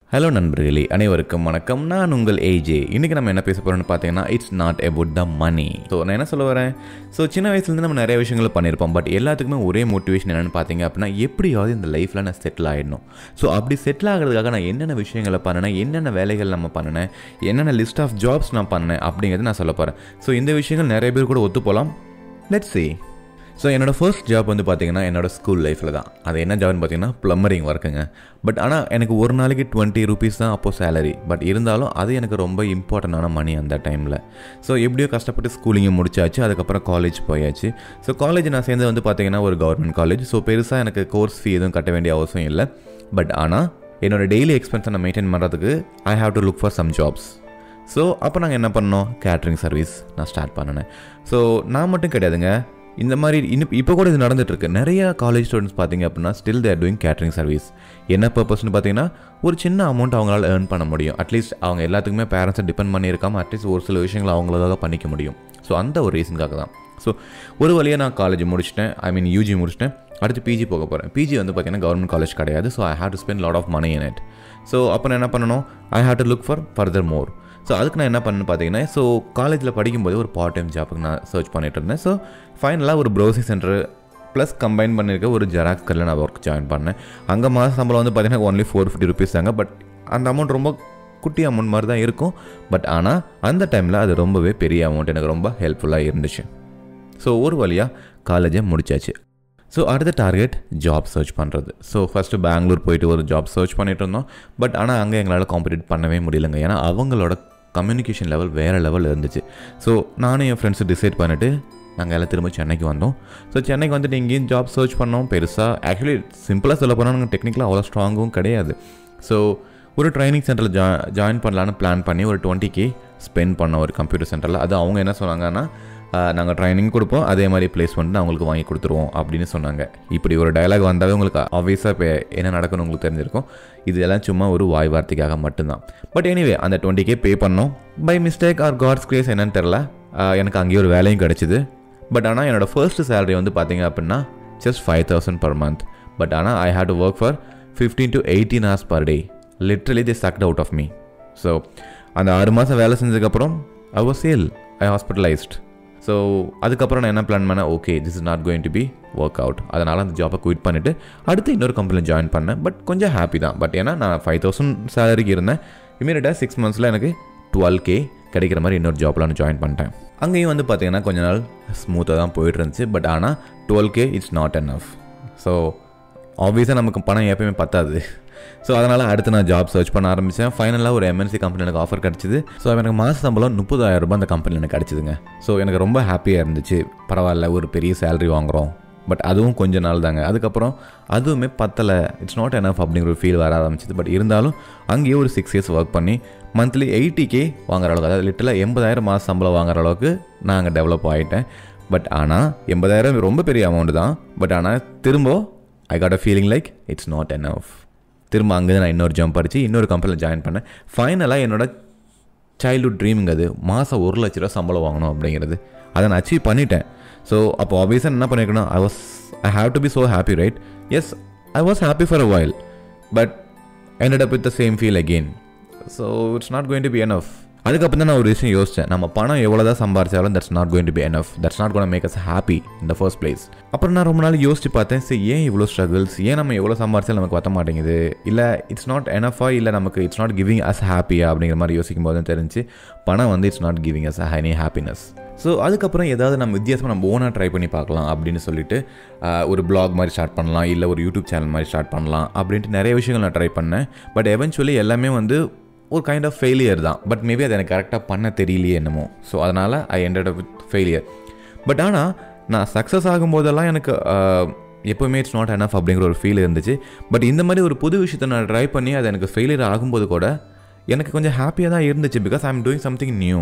hello நண்பர்களே அனைவருக்கும் வணக்கம் நான் உங்கள் ஏஜே இன்றைக்கி நம்ம என்ன பேச போகிறோம்னு பார்த்தீங்கன்னா it's not about the money so நான் என்ன சொல்ல வரேன் ஸோ சின்ன வயசுலேருந்து நம்ம நிறைய விஷயங்களை பண்ணியிருப்போம் பட் எல்லாத்துக்குமே ஒரே மோட்டிவேஷன் என்னென்னு பார்த்தீங்க அப்படின்னா எப்படியாவது இந்த லைஃப்பில் நான் செட்டில் ஆகிடணும் ஸோ அப்படி செட்டில் ஆகிறதுக்காக நான் என்னென்ன விஷயங்களை பண்ணினேன் என்னென்ன வேலைகள் நம்ம பண்ணினேன் என்னென்ன லிஸ்ட் ஆஃப் ஜாப்ஸ் நான் பண்ணேன் அப்படிங்கிறது நான் சொல்ல போகிறேன் ஸோ இந்த விஷயங்கள் நிறைய பேர் கூட ஒத்து போகலாம் லெட்ஸ் see ஸோ என்னோடய ஃபர்ஸ்ட் ஜாப் வந்து பார்த்தீங்கன்னா என்னோடய ஸ்கூல் லைஃப்பில் தான் அது என்ன ஜாப்னு பார்த்தீங்கன்னா ப்ளம்பரிங் ஒர்க்குங்க பட் ஆனால் எனக்கு ஒரு நாளைக்கு டுவெண்ட்டி ருபீஸ் தான் அப்போது சேலரி பட் இருந்தாலும் அது எனக்கு ரொம்ப இம்பார்ட்டண்டான மணி அந்த டைமில் ஸோ எப்படியோ கஷ்டப்பட்டு ஸ்கூலிங்கை முடிச்சாச்சு அதுக்கப்புறம் காலேஜ் போயாச்சு ஸோ காலேஜ் நான் சேர்ந்து வந்து பார்த்தீங்கன்னா ஒரு கவர்மெண்ட் காலேஜ் ஸோ பெருசாக எனக்கு கோர்ஸ் ஃபீ எதுவும் கட்ட வேண்டிய அவசியம் இல்லை பட் ஆனால் என்னோட டெய்லி எக்ஸ்பென்ஸை நான் மெயின்டைன் பண்ணுறதுக்கு I have to look for some jobs so அப்போ நாங்கள் என்ன பண்ணோம் கேட்ரிங் சர்வீஸ் நான் ஸ்டார்ட் பண்ணினேன் ஸோ நான் மட்டும் கிடையாதுங்க இந்த மாதிரி இன்னும் இப்போ கூட இது நடந்துட்டுருக்கு நிறைய காலேஜ் ஸ்டூடெண்ட்ஸ் பார்த்தீங்க அப்படின்னா still they're doing catering service என்ன பர்பஸ்னு பார்த்தீங்கன்னா ஒரு சின்ன அமௌண்ட் அவங்களால ஏர்ன் பண்ண முடியும் அட்லீஸ்ட் அவங்க எல்லாத்துக்குமே பேரண்ட்ஸை டிபெண்ட் பண்ணியிருக்காம அட்லீஸ்ட் ஒரு சில விஷயங்களை அவங்களுக்காக பண்ணிக்க முடியும் ஸோ அந்த ஒரு ரீசனுக்காக தான் ஸோ ஒரு வழியாக நான் காலேஜ் முடிச்சிட்டேன் ஐ மீன் யூஜி முடிச்சிட்டேன் அடுத்து பிஜி போக போகிறேன் பிஜி வந்து பார்த்தீங்கன்னா கவர்மெண்ட் காலேஜ் கிடையாது so I have to spend lot of money in it so அப்போ நான் என்ன பண்ணணும் I have to look for further more so அதுக்கு நான் என்ன பண்ணேன்னு பார்த்தீங்கன்னா ஸோ காலேஜில் படிக்கும்போது ஒரு பார்ட் டைம் ஜாப்புக்கு நான் சர்ச் பண்ணிட்டு இருந்தேன் ஸோ ஃபைனலாக ஒரு ப்ரௌசிங் சென்டர் ப்ளஸ் கம்பைன் பண்ணியிருக்க ஒரு ஜெராக்ஸ் கடையில் நான் ஒர்க் ஜாயின் பண்ணேன் அங்கே மாத சம்பளம் வந்து பார்த்தீங்கன்னா ஒன்லி ஃபோர் ஃபிஃப்டி ருபீஸ் தாங்க பட் அந்த அமௌண்ட் ரொம்ப குட்டி அமௌண்ட் மாதிரி தான் இருக்கும் பட் ஆனால் அந்த டைமில் அது ரொம்பவே பெரிய அமௌண்ட் எனக்கு ரொம்ப ஹெல்ப்ஃபுல்லாக இருந்துச்சு ஸோ ஒரு வழியாக காலேஜை முடிச்சாச்சு ஸோ அடுத்த டார்கெட் ஜாப் சர்ச் பண்ணுறது ஸோ ஃபஸ்ட்டு பெங்களூர் போயிட்டு ஒரு ஜாப் சர்ச் பண்ணிட்டு இருந்தோம் பட் ஆனால் அங்கே எங்களால் காம்படிட் பண்ணவே முடியலங்க ஏன்னா அவங்களோட கம்யூனிகேஷன் லெவல் வேறு லெவல் இருந்துச்சு ஸோ நானும் என் ஃப்ரெண்ட்ஸு டிசைட் பண்ணிவிட்டு நாங்கள் எல்லாம் திரும்ப சென்னைக்கு வந்தோம் ஸோ சென்னைக்கு வந்துட்டு இங்கேயும் ஜாப் சர்ச் பண்ணோம் பெருசாக ஆக்சுவலி சிம்பிளாக சொல்ல போனால் நாங்கள் டெக்னிக்கலாக அவ்வளோ ஸ்ட்ராங்கும் கிடையாது ஸோ ஒரு ட்ரைனிங் சென்டரில் ஜா ஜாயின் பண்ணலான்னு பிளான் பண்ணி ஒரு டுவெண்ட்டி கே ஸ்பெண்ட் பண்ணோம் ஒரு கம்ப்யூட்டர் சென்டரில் அது அவங்க என்ன சொன்னாங்கன்னா நாங்கள் ட்ரைனிங் கொடுப்போம் அதே மாதிரி பிளேஸ்மெண்ட் அவங்களுக்கு வாங்கி கொடுத்துருவோம் அப்படின்னு சொன்னாங்க இப்படி ஒரு டயலாக் வந்தாவே உங்களுக்கு ஆப்வியஸாக இப்போ என்ன நடக்குன்னு உங்களுக்கு தெரிஞ்சிருக்கும் இது எல்லாம் சும்மா ஒரு வாய் வார்த்தைக்காக மட்டும்தான் பட் எனிவே அந்த டுவெண்ட்டி கே பே பண்ணோம் by mistake or god's grace என்னன்னு தெரில எனக்கு அங்கேயே ஒரு வேலையும் கிடச்சிது பட் ஆனால் என்னோடய ஃபர்ஸ்ட் சேலரி வந்து பார்த்தீங்க அப்படின்னா just five thousand per month but ஆனால் I have to work for fifteen to eighteen hours per day literally the sucked out of me so அந்த ஆறு மாதம் வேலை செஞ்சதுக்கப்புறம் I was sale I hospitalised so அதுக்கப்புறம் நான் என்ன பிளான் பண்ணேன் okay this is not going to be work out அதனால் அந்த ஜாப்பை குவிட் பண்ணிவிட்டு அடுத்து இன்னொரு கம்பெனியில் ஜாயின் பண்ணேன் பட் கொஞ்சம் ஹாப்பி தான் பட் ஏன்னா நான் ஃபைவ் தௌசண்ட் சேலரிக்கு இருந்தேன் இமீடியட்டாக சிக்ஸ் மந்த்ஸில் எனக்கு டுவெல் கே கிடைக்கிற மாதிரி இன்னொரு ஜாப்பில் நான் ஜாயின் பண்ணிட்டேன் அங்கேயும் வந்து பார்த்தீங்கன்னா கொஞ்ச நாள் ஸ்மூத்தாக தான் போயிட்டு இருந்துச்சு பட் ஆனால் twelve K it's not enough so ஆப்வியஸாக நமக்கு பணம் எப்பயுமே பத்தாது ஸோ அதனால் அடுத்து நான் ஜாப் சர்ச் பண்ண ஆரம்பித்தேன் ஃபைனலாக ஒரு எம்என்சி கம்பெனி எனக்கு ஆஃபர் கிடச்சிது ஸோ எனக்கு மாத சம்பளம் முப்பதாயிரம் ரூபாய் அந்த கம்பெனியில் எனக்கு கிடச்சிதுங்க ஸோ எனக்கு ரொம்ப ஹாப்பியாக இருந்துச்சு பரவாயில்ல ஒரு பெரிய சேலரி வாங்குகிறோம் பட் அதுவும் கொஞ்ச நாள் தாங்க அதுக்கப்புறம் அதுவுமே பத்தலை இட்ஸ் நாட் எனஃப் அப்படிங்கிற ஒரு ஃபீல் வர ஆரம்பிச்சிது பட் இருந்தாலும் அங்கேயே ஒரு சிக்ஸ் இயர்ஸ் ஒர்க் பண்ணி மந்த்லி எயிட்டி கே வாங்குற அளவுக்கு அதாவது லிட்டலாக எண்பதாயிரம் மாத சம்பளம் வாங்குற அளவுக்கு நான் அங்கே டெவலப் ஆகிட்டேன் பட் ஆனால் எண்பதாயிரம் ரொம்ப பெரிய அமௌண்ட் தான் பட் ஆனால் திரும்ப I got a feeling like it's not enough திரும்ப அங்கே நான் இன்னொரு ஜம்ப் அடிச்சு இன்னொரு கம்பெனியில் ஜாயின் பண்ணேன் ஃபைனலாக என்னோட சைல்டுஹுட் ட்ரீமிங் அது மாதம் ஒரு லட்ச ரூபா சம்பளம் வாங்கணும் அப்படிங்கிறது அதை நான் அச்சீவ் பண்ணிட்டேன் ஸோ அப்போ ஆப்வியஸாக என்ன பண்ணியிருக்கணும் I was I have to be so happy right yes I was happy for a while but ended up with the same feel again so it's not going to be enough அதுக்கப்புறம் தான் நான் ஒரு விஷயம் யோசித்தேன் நம்ம பணம் எவ்வளோ தான் சம்பாரிச்சாலும் that's not going to be enough that's not gonna make us happy இந்த ஃபர்ஸ்ட் பிளேஸ் அப்புறம் நான் ரொம்ப நாள் யோசிச்சு பார்த்தேன் சரி ஏன் இவ்வளோ ஸ்ட்ரகிள்ஸ் ஏன் நம்ம எவ்வளோ சம்பாரிச்சாலும் நமக்கு வத்த மாட்டேங்குது இல்லை இட்ஸ் நாட் எனஃபா இல்லை நமக்கு இட்ஸ் நாட் கிவிங் அஸ் ஹாப்பியா அப்படிங்கிற மாதிரி யோசிக்கும் போது தான் தெரிஞ்சு பணம் வந்து it's not giving us any happiness so அதுக்கப்புறம் ஏதாவது நம்ம வித்தியாசமாக நம்ம ஓனாக ட்ரை பண்ணி பார்க்கலாம் அப்படின்னு சொல்லிட்டு ஆஹ், ஒரு blog மாதிரி ஸ்டார்ட் பண்ணலாம் இல்லை ஒரு யூடியூப் சேனல் மாதிரி ஸ்டார்ட் பண்ணலாம் அப்படின்ட்டு நிறைய விஷயங்கள் நான் ட்ரை பண்ணேன் பட் எவென்ச்சுவலி எல்லாமே வந்து ஒரு கைண்ட் ஆஃப் ஃபெயிலியர் தான் பட் மேபி அதை எனக்கு கரெக்டாக பண்ண தெரியலையே என்னமோ ஸோ அதனால் I ended up with failure but ஆனால் நான் சக்ஸஸ் ஆகும்போதெல்லாம் எனக்கு ஆஹ், எப்போவுமே இட்ஸ் நாட் enough அப்படிங்கிற ஒரு ஃபீல் இருந்துச்சு பட் இந்த மாதிரி ஒரு புது விஷயத்தை நான் ட்ரை பண்ணி அது எனக்கு ஃபெயிலியர் ஆகும்போது கூட எனக்கு கொஞ்சம் ஹாப்பியாக தான் இருந்துச்சு because I am doing something new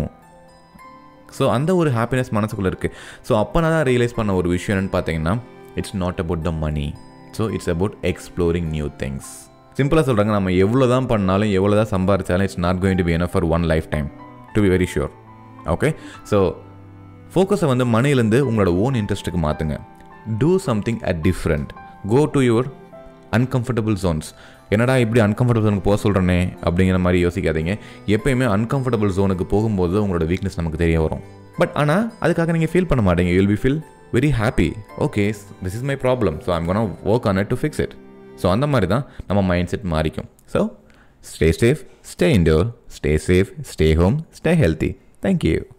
so அந்த ஒரு ஹாப்பினஸ் மனசுக்குள்ளே இருக்குது ஸோ அப்போ நான் தான் ரியலைஸ் பண்ண ஒரு விஷயம் என்னன்னு பார்த்தீங்கன்னா it's not about the money so it's about exploring new things சிம்பிளாக சொல்கிறாங்க நம்ம எவ்வளோ தான் பண்ணாலும் எவ்வளோ தான் சம்பாரிச்சாலும் it's not going to be enough for one lifetime to be very sure okay so ஃபோக்கஸை வந்து மணிலேருந்து உங்களோட ஓன் இன்ட்ரெஸ்ட்டுக்கு மாற்றுங்க do something at different go to your uncomfortable zones என்னடா இப்படி அன்கம்ஃபர்டபுள் ஜோனுக்கு போக சொல்கிறேனே அப்படிங்கிற மாதிரி யோசிக்காதீங்க எப்பயுமே அன்கம்ஃபர்டபுள் ஜோனுக்கு போகும்போது உங்களோட வீக்னஸ் நமக்கு தெரிய வரும் பட் ஆனால் அதுக்காக நீங்கள் ஃபீல் பண்ண மாட்டீங்க you'll be feel very happy okay this is my problem so I'm gonna work on it to fix it so அந்த மாதிரி தான் நம்ம மைண்ட் செட் மாறிக்கும் so stay safe stay indoor stay safe stay home stay healthy thank you